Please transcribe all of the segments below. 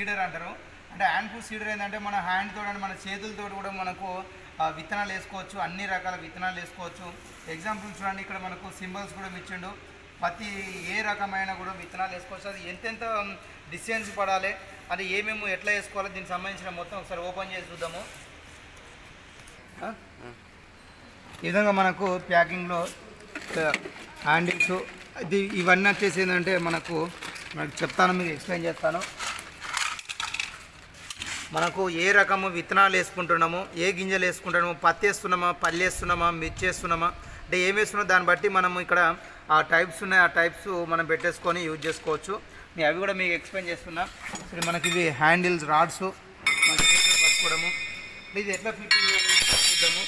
Seeder అంటారు అంటే hand push seeder ఏంటంటే మన హ్యాండ్ తోటి మన చేతులతో కూడా మనకు ఆ, విత్తనాలు వేసుకోవచ్చు అన్ని రకాల విత్తనాలు వేసుకోవచ్చు ఎగ్జాంపుల్ చూడండి ఇక్కడ మనకు సింబల్స్ కూడా ఇచ్చిండు ప్రతి ఏ రకమైన కూడా విత్తనాలు వేసుకోవచ్చు అది ఎంతెంత డిస్టెన్స్ పడాలి అది ఏమేమి ఎట్లా వేసుకోవాలో దీనికి సంబంధించిన మొత్తం ఒకసారి ఓపెన్ చేసి చూద్దాము ఆ? ఈ విధంగా మనకు ప్యాకింగ్లో హ్యాండిల్స్ ఇది ఇవన్నీ వచ్చేసి ఏంటంటే మనకు మనకు చెప్తాను మీకు ఎక్స్ప్లెయిన్ చేస్తాను మనకు ఏ రకము విత్తనాలు వేసుకుంటున్నాము ఏ గింజలు వేసుకుంటున్నాము పత్తి వేస్తున్నామా పల్లి వేస్తున్నామా మిర్చి వేస్తున్నామా అంటే ఏం వేస్తున్నామో దాన్ని బట్టి మనము ఇక్కడ ఆ టైప్స్ ఉన్నాయి ఆ టైప్స్ మనం పెట్టేసుకొని యూజ్ చేసుకోవచ్చు నేను అవి కూడా మీకు ఎక్స్ప్లెయిన్ చేస్తున్నా సరే మనకి ఇవి హ్యాండిల్స్ రాడ్స్ మన చేతులు పట్టుకోవడము ఇది ఎట్లా ఫిట్ చూద్దాము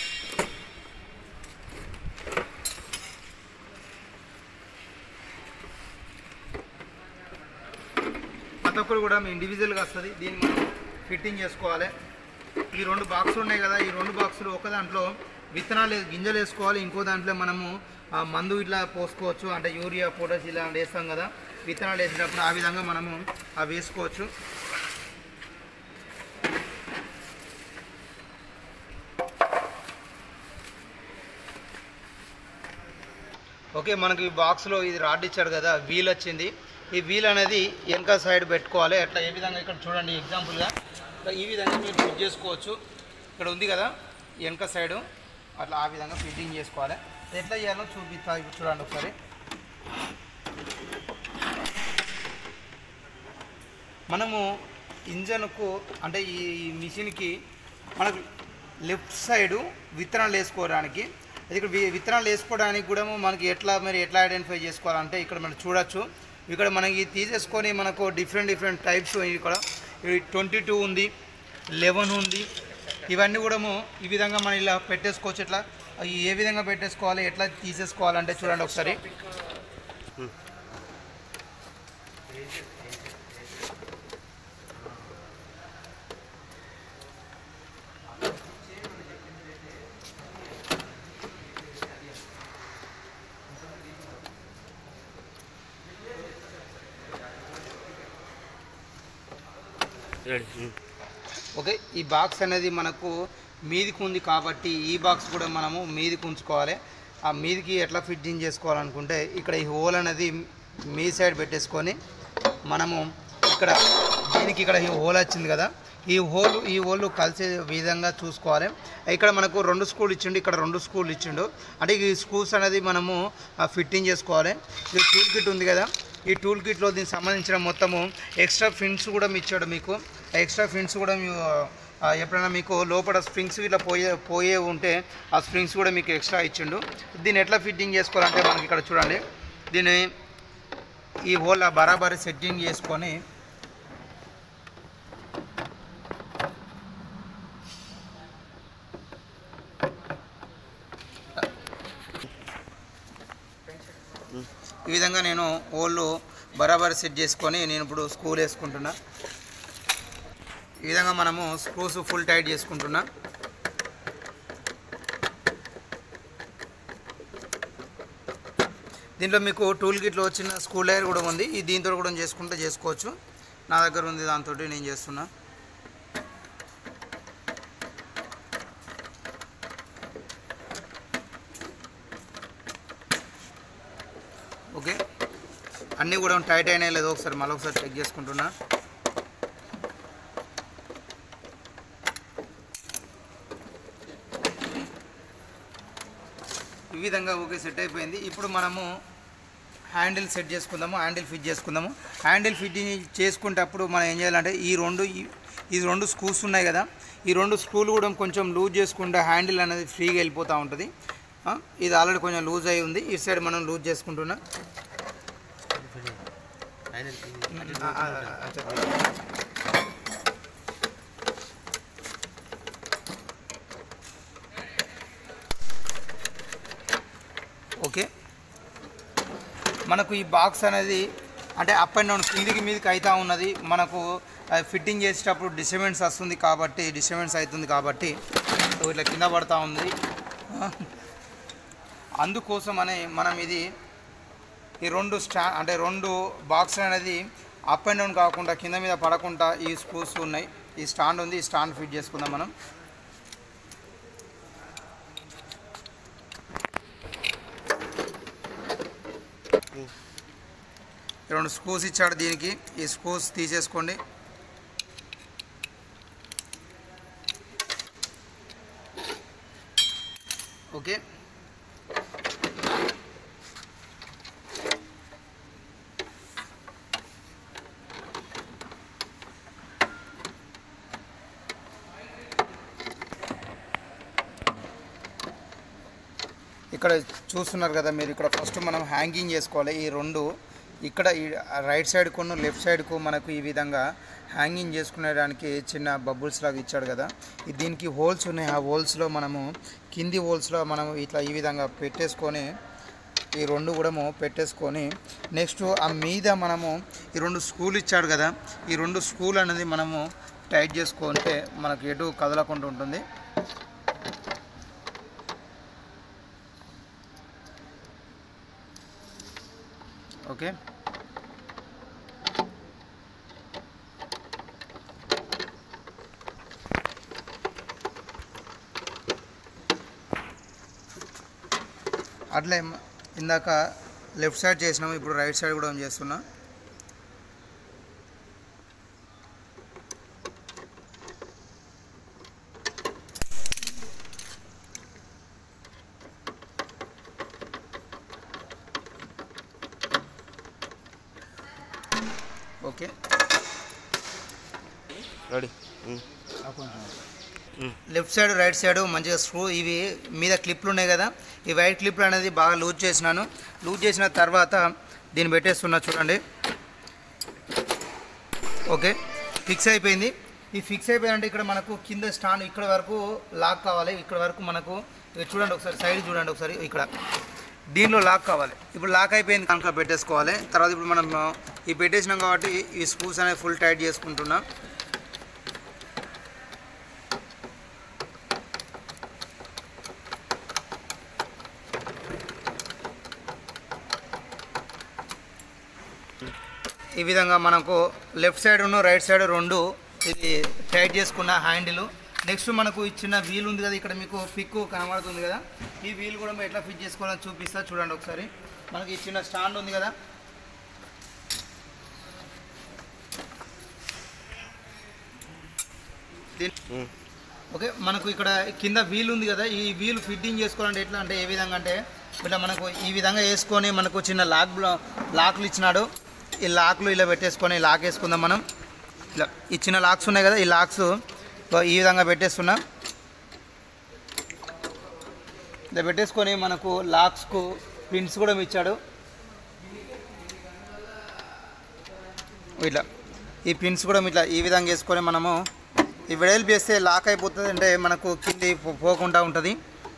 ప్రతి ఒక్కరు కూడా మీ ఇండివిజువల్గా వస్తుంది దీన్ని మనం ఫిట్టింగ్ చేసుకోవాలి ఈ రెండు బాక్సులు ఉన్నాయి కదా ఈ రెండు బాక్సులు ఒక దాంట్లో విత్తనాలు వే- గింజలు వేసుకోవాలి ఇంకో దాంట్లో మనము ఆ, మందు ఇట్లా పోసుకోవచ్చు అంటే యూరియా పొటాష్ ఇలా వేస్తాం కదా విత్తనాలు వేసినప్పుడు ఆ విధంగా మనము అవి వేసుకోవచ్చు ఓకే మనకి ఈ బాక్స్లో ఇది రాడ్ ఇచ్చాడు కదా వీల్ వచ్చింది ఈ వీల్ అనేది వెనక సైడ్ పెట్టుకోవాలి అట్లా ఏ విధంగా ఇక్కడ చూడండి ఎగ్జాంపుల్గా ఇట్లా ఈ విధంగా మీరు ఫిట్ చేసుకోవచ్చు ఇక్కడ ఉంది కదా వెనక సైడు అట్లా ఆ విధంగా ఫిట్టింగ్ చేసుకోవాలి ఎట్లా చేయాలో చూపిస్తా ఇప్పుడు చూడండి ఒకసారి మనము ఇంజన్కు అంటే ఈ మిషన్కి మనకు లెఫ్ట్ సైడు విత్తనాలు వేసుకోవడానికి అది ఇక్కడ వి- విత్తనాలు వేసుకోవడానికి కూడా మనకి ఎట్లా మరి ఎట్లా ఐడెంటిఫై చేసుకోవాలంటే ఇక్కడ మనం చూడొచ్చు ఇక్కడ మనకి తీసేసుకొని మనకు డిఫరెంట్ డిఫరెంట్ టైప్స్ ఇక్కడ ట్వంటీ టూ ఉంది లెవెన్ ఉంది ఇవన్నీ కూడా ఈ విధంగా మనం ఇలా పెట్టేసుకోవచ్చు ఎట్లా అవి ఏ విధంగా పెట్టేసుకోవాలి ఎట్లా తీసేసుకోవాలంటే చూడండి ఒకసారి ఓకే ఈ బాక్స్ అనేది మనకు మీదికి ఉంది కాబట్టి ఈ బాక్స్ కూడా మనము మీదికి ఉంచుకోవాలి ఆ మీదికి ఎట్లా ఫిట్టింగ్ చేసుకోవాలనుకుంటే ఇక్కడ ఈ హోల్ అనేది మీ సైడ్ పెట్టేసుకొని మనము ఇక్కడ దీనికి ఇక్కడ ఈ హోల్ వచ్చింది కదా ఈ హోల్ ఈ హోల్ కలిసే విధంగా చూసుకోవాలి ఇక్కడ మనకు రెండు స్కూల్ ఇచ్చిండు ఇక్కడ రెండు స్కూల్ ఇచ్చిండు అంటే ఈ స్కూల్స్ అనేది మనము ఫిట్టింగ్ చేసుకోవాలి ఇది టూల్ కిట్ ఉంది కదా ఈ టూల్ కిట్లో దీనికి సంబంధించిన మొత్తము ఎక్స్ట్రా ఫిన్స్ కూడా ఇచ్చాడు మీకు ఆ ఎక్స్ట్రా ఫిన్స్ కూడా మీ ఆ, ఎప్పుడైనా మీకు లోపల స్ప్రింగ్స్ ఇట్లా పోయే పోయే ఉంటే ఆ స్ప్రింగ్స్ కూడా మీకు ఎక్స్ట్రా ఇచ్చిండు దీన్ని ఎట్లా ఫిట్టింగ్ చేసుకోవాలంటే మనకి ఇక్కడ చూడండి దీన్ని ఈ హోల్ ఆ బరాబరి సెట్టింగ్ చేసుకొని ఈ విధంగా నేను హోళ్ళు బరాబర్ సెట్ చేసుకొని నేను ఇప్పుడు స్కూల్ వేసుకుంటున్నా ఈ విధంగా మనము స్క్రూస్ ఫుల్ టైట్ చేసుకుంటున్నా దీంట్లో మీకు టూల్ కిట్లో వచ్చిన స్కూల్ డైర్ కూడా ఉంది ఈ దీంతో కూడా చేసుకుంటే చేసుకోవచ్చు నా దగ్గర ఉంది దాంతో నేను చేస్తున్నా ఓకే అన్నీ కూడా టైట్ అయినాయి లేదో ఒకసారి మళ్ళీ ఒకసారి చెక్ చేసుకుంటున్నా ఈ విధంగా ఓకే సెట్ అయిపోయింది ఇప్పుడు మనము హ్యాండిల్ సెట్ చేసుకుందాము హ్యాండిల్ ఫిట్ చేసుకుందాము హ్యాండిల్ ఫిట్టింగ్ చేసుకునేటప్పుడు మనం ఏం చేయాలంటే ఈ రెండు ఈ- ఈ రెండు స్క్రూస్ ఉన్నాయి కదా ఈ రెండు స్క్రూలు కూడా కొంచెం లూజ్ చేసుకుంటే హ్యాండిల్ అనేది ఫ్రీగా వెళ్ళిపోతూ ఉంటుంది ఆ, ఇది ఆల్రెడీ కొంచెం లూజ్ అయి ఉంది ఈ సైడ్ మనం లూజ్ చేసుకుంటున్నా ఆ, ఆ, ఆ, చెప్పండి. ఓకే మనకు ఈ బాక్స్ అనేది అంటే అప్ అండ్ డౌన్ కిందికి మీదకి అవుతా ఉన్నది మనకు ఫిట్టింగ్ చేసేటప్పుడు డిస్టర్బెన్స్ వస్తుంది కాబట్టి డిస్టర్బెన్స్ అవుతుంది కాబట్టి సో ఇట్లా కింద పడతా ఉంది అందుకోసమనే మనం ఇది ఈ రెండు స్టా అంటే రెండు బాక్స్ అనేది అప్ అండ్ డౌన్ కాకుండా కింద మీద పడకుండా ఈ స్క్రూస్ ఉన్నాయి ఈ స్టాండ్ ఉంది ఈ స్టాండ్ ఫిట్ చేసుకుందాం మనం రెండు స్క్రూస్ ఇచ్చాడు దీనికి ఈ స్క్రూస్ తీసేసుకోండి ఓకే ఇక్కడ చూస్తున్నారు కదా మీరు ఇక్కడ ఫస్ట్ మనం హ్యాంగింగ్ చేసుకోవాలి ఈ రెండు ఇక్కడ ఈ రైట్ సైడ్ కొను లెఫ్ట్ సైడ్కు మనకు ఈ విధంగా హ్యాంగింగ్ చేసుకునేదానికి చిన్న బబుల్స్ లాగా ఇచ్చాడు కదా ఈ దీనికి హోల్స్ ఉన్నాయి ఆ హోల్స్లో మనము కింది హోల్స్లో మనం ఇట్లా ఈ విధంగా పెట్టేసుకొని ఈ రెండు కూడా పెట్టేసుకొని నెక్స్ట్ ఆ మీద మనము ఈ రెండు స్కూల్ ఇచ్చాడు కదా ఈ రెండు స్కూల్ అనేది మనము టైట్ చేసుకుంటే మనకు ఎటు కదలకుండా ఉంటుంది ఓకే అట్లే మ- ఇందాక లెఫ్ట్ సైడ్ చేసినాము ఇప్పుడు రైట్ సైడ్ కూడా చేస్తున్నా okay ready left side right side మంచిగా స్క్రూ ఇవి మీద క్లిప్లు ఉన్నాయి కదా ఈ వైట్ క్లిప్లు అనేది బాగా లూజ్ చేసినాను లూజ్ చేసిన తర్వాత దీన్ని పెట్టేస్తున్నా చూడండి ఓకే ఫిక్స్ అయిపోయింది ఈ ఫిక్స్ అయిపోయిందంటే ఇక్కడ మనకు కింద స్టాండ్ ఇక్కడ వరకు లాక్ కావాలి ఇక్కడ వరకు మనకు ఇక్కడ చూడండి ఒకసారి సైడ్ చూడండి ఒకసారి ఇక్కడ దీనిలో లాక్ కావాలి ఇప్పుడు లాక్ అయిపోయింది కనుక పెట్టేసుకోవాలి తర్వాత ఇప్పుడు మనం ఈ పెట్టేసినాం కాబట్టి ఈ స్క్రూస్ అనేవి ఫుల్ టైట్ చేసుకుంటున్నాం ఈ విధంగా మనకు లెఫ్ట్ సైడ్ ఉన్న రైట్ సైడ్ రెండు ఇది టైట్ చేసుకున్న హ్యాండిల్ నెక్స్ట్ మనకు ఈ చిన్న వీల్ ఉంది కదా ఇక్కడ మీకు పిక్ కనబడుతుంది కదా ఈ వీల్ కూడా మేము ఎట్లా ఫిట్ చేసుకోవాలని చూపిస్తా చూడండి ఒకసారి మనకి ఈ చిన్న స్టాండ్ ఉంది కదా దీని ఓకే మనకు ఇక్కడ కింద వీల్ ఉంది కదా ఈ వీల్ ఫిట్టింగ్ చేసుకోవాలంటే ఎట్లా అంటే ఏ విధంగా అంటే ఇట్లా మనకు ఈ విధంగా వేసుకొని మనకు చిన్న లాక్ బ్లా- లాక్లు ఇచ్చినాడు ఈ లాక్లు ఇలా పెట్టేసుకొని లాక్ వేసుకుందాం మనం ఇలా ఈ చిన్న లాక్స్ ఉన్నాయి కదా ఈ లాక్స్ ఈ విధంగా పెట్టేస్తున్నా ఇలా పెట్టేసుకొని మనకు లాక్స్కు పిన్స్ కూడా ఇచ్చాడు ఇట్లా ఈ పిన్స్ కూడా ఇట్లా ఈ విధంగా వేసుకొని మనము ఈ వెడల్పు వేస్తే లాక్ అయిపోతుంది అంటే మనకు కింది పో- పోకుండా ఉంటుంది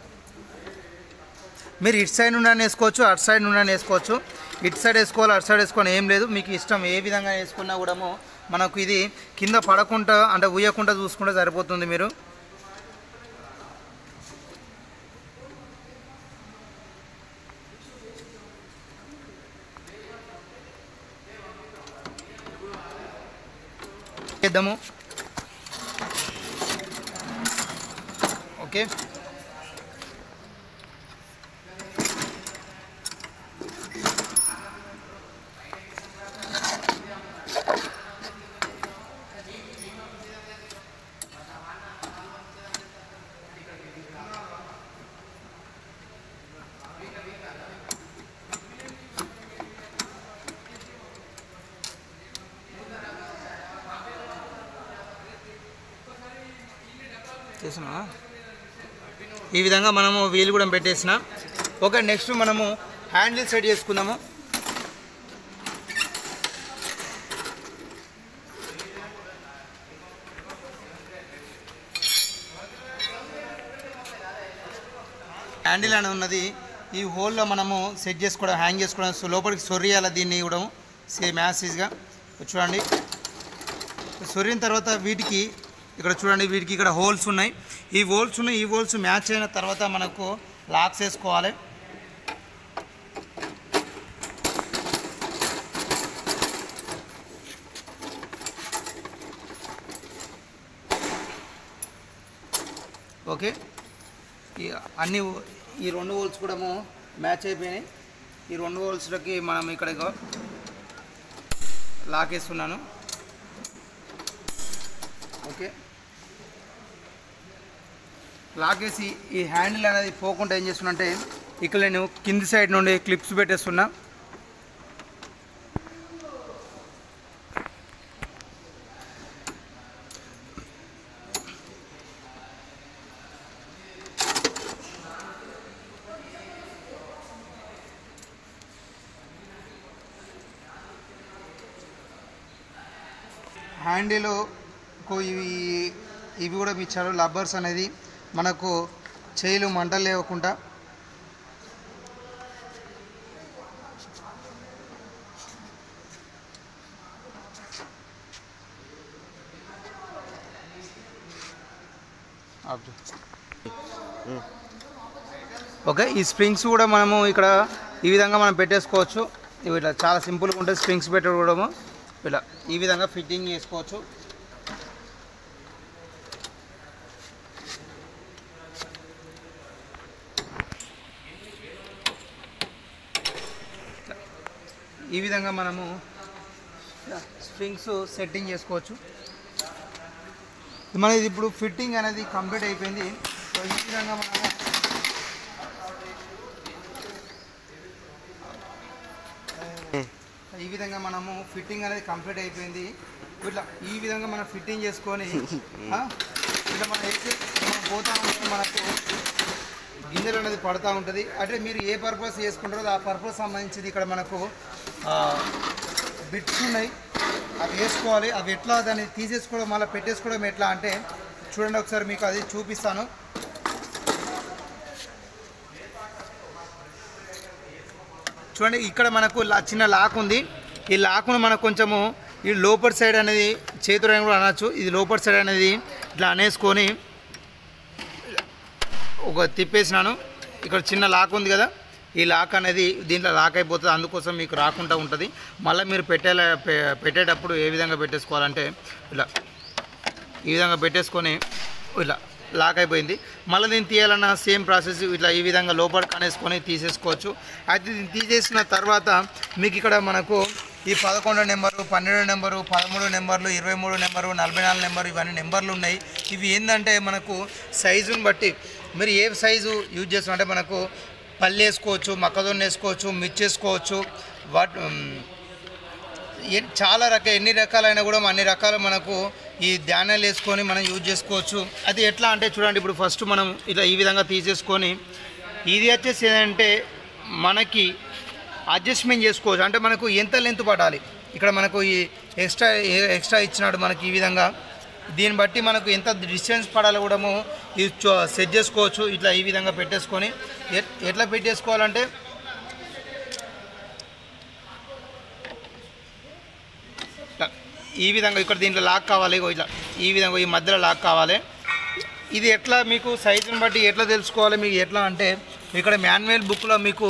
మీరు ఇటు సైడ్ నుండి వేసుకోవచ్చు అటు సైడ్ నుండి వేసుకోవచ్చు ఇటు సైడ్ వేసుకోవాలి అటు సైడ్ వేసుకొని ఏం లేదు మీకు ఇష్టం ఏ విధంగా వేసుకున్నా కూడా మనకు ఇది కింద పడకుండా అంటే ఉయ్యకుండా చూసుకుంటే సరిపోతుంది మీరు చేద్దాము ఓకే చేసినా ఈ విధంగా మనము వీలు కూడా పెట్టేసిన ఓకే నెక్స్ట్ మనము హ్యాండిల్ సెట్ చేసుకుందాము హ్యాండిల్ అని ఉన్నది ఈ హోల్లో మనము సెట్ చేసుకోవడం హ్యాంగ్ చేసుకోవడం సో లోపలికి సొరియాలి దీన్ని ఇవ్వడం సేమ్ యాసిస్గా చూడండి సొరిన తర్వాత వీటికి ఇక్కడ చూడండి వీటికి ఇక్కడ హోల్స్ ఉన్నాయి ఈ హోల్స్ ఉన్నాయి ఈ హోల్స్ మ్యాచ్ అయిన తర్వాత మనకు లాక్స్ వేసుకోవాలి ఓకే ఈ అన్ని ఈ రెండు హోల్స్ కూడా మ్యాచ్ అయిపోయినాయి ఈ రెండు హోల్స్లకి మనం ఇక్కడ ఇగో లాక్ వేస్తున్నాను ఓకే లాక్ వేసి ఈ హ్యాండిల్ అనేది పోకుండా ఏం చేస్తున్నంటే ఇక్కడ నేను కింది సైడ్ నుండి క్లిప్స్ పెట్టేస్తున్నా హ్యాండిల్ ఇవి ఇవి కూడా ఇచ్చారు లబ్బర్స్ అనేది మనకు చేయిలు మంటలు లేవకుండా ఓకే ఈ స్ప్రింగ్స్ కూడా మనము ఇక్కడ ఈ విధంగా మనం పెట్టేసుకోవచ్చు ఇవి ఇట్లా చాలా సింపుల్గా ఉంటుంది స్ప్రింగ్స్ పెట్టుకోవడము ఇలా ఈ విధంగా ఫిట్టింగ్ చేసుకోవచ్చు ఈ విధంగా మనము స్ప్రింగ్స్ సెట్టింగ్ చేసుకోవచ్చు మనది ఇప్పుడు ఫిట్టింగ్ అనేది కంప్లీట్ అయిపోయింది సో ఈ విధంగా మనము ఈ విధంగా మనము ఫిట్టింగ్ అనేది కంప్లీట్ అయిపోయింది ఇట్లా ఈ విధంగా మనం ఫిట్టింగ్ చేసుకొని ఆ, ఇట్లా మనం వేసి మనం పోతా ఉంటే మనకు గింజలు అనేది పడుతూ ఉంటుంది అంటే మీరు ఏ పర్పస్ చేసుకుంటారో ఆ పర్పస్ సంబంధించింది ఇక్కడ మనకు బిట్స్ ఉన్నాయి అవి వేసుకోవాలి అవి ఎట్లా దాన్ని తీసేసుకోవడం మళ్ళీ పెట్టేసుకోవడం ఎట్లా అంటే చూడండి ఒకసారి మీకు అది చూపిస్తాను చూడండి ఇక్కడ మనకు లా- చిన్న లాక్ ఉంది ఈ లాక్ను మనకు కొంచెము ఈ లోపర్ సైడ్ అనేది చేతులు అని కూడా అనొచ్చు ఇది లోపర్ సైడ్ అనేది ఇట్లా అనేసుకొని ఒక తిప్పేసినాను ఇక్కడ చిన్న లాక్ ఉంది కదా ఈ లాక్ అనేది దీంట్లో లాక్ అయిపోతుంది అందుకోసం మీకు రాకుండా ఉంటుంది మళ్ళీ మీరు పెట్టేలా పె- పెట్టేటప్పుడు ఏ విధంగా పెట్టేసుకోవాలంటే ఇలా ఈ విధంగా పెట్టేసుకొని ఇలా లాక్ అయిపోయింది మళ్ళీ దీన్ని తీయాలన్న సేమ్ ప్రాసెస్ ఇట్లా ఈ విధంగా లోపల కనేసుకొని తీసేసుకోవచ్చు అయితే దీన్ని తీసేసిన తర్వాత మీకు ఇక్కడ మనకు ఈ పదకొండు నెంబరు పన్నెండు నెంబరు పదమూడు నెంబర్లు ఇరవై మూడు నెంబరు నలభై నాలుగు నెంబరు ఇవన్నీ నెంబర్లు ఉన్నాయి ఇవి ఏంటంటే మనకు సైజుని బట్టి మీరు ఏ సైజు యూజ్ చేస్తాం అంటే మనకు పల్లి వేసుకోవచ్చు మొక్కజొన్న వేసుకోవచ్చు మిర్చి వేసుకోవచ్చు వాట్ ఉమ్, ఎ- చాలా రకాల ఎన్ని రకాలైనా కూడా అన్ని రకాలు మనకు ఈ ధాన్యాలు వేసుకొని మనం యూజ్ చేసుకోవచ్చు అది ఎట్లా అంటే చూడండి ఇప్పుడు ఫస్ట్ మనం ఇట్లా ఈ విధంగా తీసేసుకొని ఇది వచ్చేసి ఏంటంటే మనకి అడ్జస్ట్మెంట్ చేసుకోవచ్చు అంటే మనకు ఎంత లెంత్ పడాలి ఇక్కడ మనకు ఈ ఎక్స్ట్రా ఎక్స్ట్రా ఇచ్చినాడు మనకి ఈ విధంగా దీన్ని బట్టి మనకు ఎంత డిస్టెన్స్ పడాలో కూడా ఇది చో- సెట్ చేసుకోవచ్చు ఇట్లా ఈ విధంగా పెట్టేసుకొని ఎట్- ఎట్లా పెట్టేసుకోవాలంటే ఇట్లా ఈ విధంగా ఇక్కడ దీంట్లో లాక్ కావాలి ఇగో ఇట్లా ఈ విధంగా ఈ మధ్యలో లాక్ కావాలి ఇది ఎట్లా మీకు సైజుని బట్టి ఎట్లా తెలుసుకోవాలి మీకు ఎట్లా అంటే ఇక్కడ మాన్యువల్ బుక్లో మీకు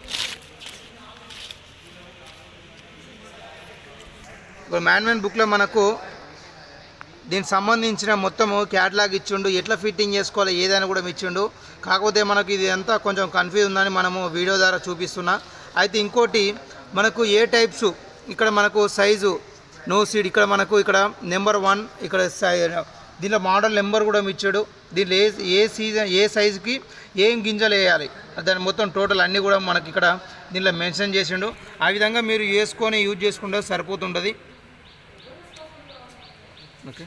ఇప్పుడు మాన్యువల్ బుక్లో మనకు దీనికి సంబంధించిన మొత్తము క్యాటలాగ్ ఇచ్చిండు ఎట్లా ఫిట్టింగ్ చేసుకోవాలి ఏదైనా కూడా ఇచ్చిండు కాకపోతే మనకు ఇది అంతా కొంచెం కన్ఫ్యూజ్ ఉందని మనము వీడియో ద్వారా చూపిస్తున్నా అయితే ఇంకోటి మనకు ఏ టైప్స్ ఇక్కడ మనకు సైజు నో సీడ్ ఇక్కడ మనకు ఇక్కడ నెంబర్ వన్ ఇక్కడ సై- దీంట్లో మోడల్ నెంబర్ కూడా ఇచ్చాడు దీంట్లో ఏ ఏ సీజన్ ఏ సైజుకి ఏం గింజలు వేయాలి దాని మొత్తం టోటల్ అన్నీ కూడా మనకి ఇక్కడ దీంట్లో మెన్షన్ చేసిండు ఆ విధంగా మీరు వేసుకొని యూజ్ చేసుకుంటే సరిపోతుంటుంది ఓకే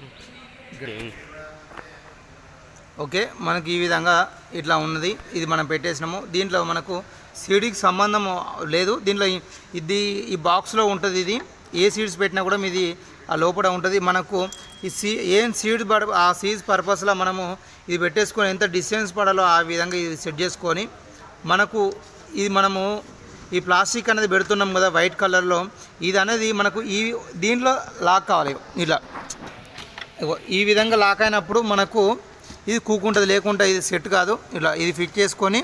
ఓకే మనకి ఈ విధంగా ఇట్లా ఉన్నది ఇది మనం పెట్టేసినాము దీంట్లో మనకు సీడ్కి సంబంధం లేదు దీంట్లో ఈ- ఇది ఈ బాక్స్లో ఉంటుంది ఇది ఏ సీడ్స్ పెట్టినా కూడా మీది ఆ లోపల ఉంటుంది మనకు ఈ సీ ఏం సీడ్ పడ ఆ సీడ్స్ పర్పస్లో మనము ఇది పెట్టేసుకొని ఎంత డిస్టెన్స్ పడాలో ఆ విధంగా ఇది సెట్ చేసుకొని మనకు ఇది మనము ఈ ప్లాస్టిక్ అనేది పెడుతున్నాం కదా వైట్ కలర్లో ఇది అనేది మనకు ఈ దీంట్లో లాక్ కావాలి ఇలా ఇగో ఈ విధంగా లాక్ అయినప్పుడు మనకు ఇది కూకుంటుంది లేకుండా ఇది సెట్ కాదు ఇలా ఇది ఫిట్ చేసుకొని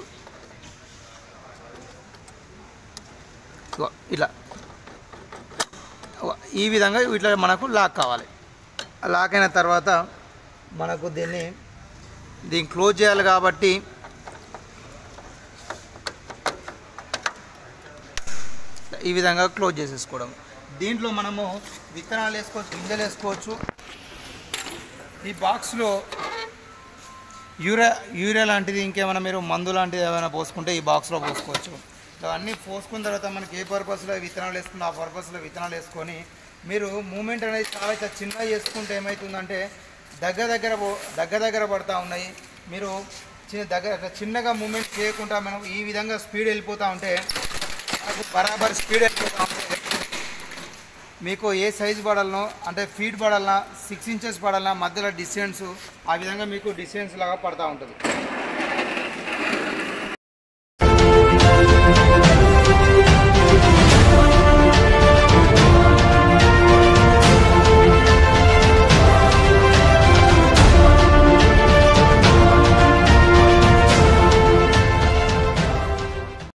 ఇగో ఇలా ఇగో ఈ విధంగా ఇట్లా మనకు లాక్ కావాలి లాక్ అయిన తర్వాత మనకు దీన్ని దీన్ని క్లోజ్ చేయాలి కాబట్టి ఈ విధంగా క్లోజ్ చేసేసుకోవడం దీంట్లో మనము విత్తనాలు వేసుకోవచ్చు గింజలు వేసుకోవచ్చు ఈ బాక్స్లో యూరియా యూరియా లాంటిది ఇంకేమైనా మీరు మందు లాంటిది ఏమైనా పోసుకుంటే ఈ బాక్స్లో పోసుకోవచ్చు అవన్నీ పోసుకున్న తర్వాత మనకి ఏ పర్పస్లో విత్తనాలు వేసుకుంటే ఆ పర్పస్లో విత్తనాలు వేసుకొని మీరు మూమెంట్ అనేది చాలా చాలా చిన్నగా చేసుకుంటే ఏమవుతుందంటే దగ్గర దగ్గర పో- దగ్గర దగ్గర పడతా ఉన్నాయి మీరు చిన్న దగ్గర అట్లా చిన్నగా మూమెంట్ చేయకుండా మనం ఈ విధంగా స్పీడ్ వెళ్ళిపోతూ ఉంటే అది బరాబర్ స్పీడ్ వెళ్ళిపోతూ ఉంటే మీకు ఏ సైజు పడాలనో అంటే ఫీట్ పడాలన్నా సిక్స్ ఇంచెస్ పడాలన్నా మధ్యలో డిస్టెన్స్ ఆ విధంగా మీకు డిస్టెన్స్ లాగా పడతా ఉంటుంది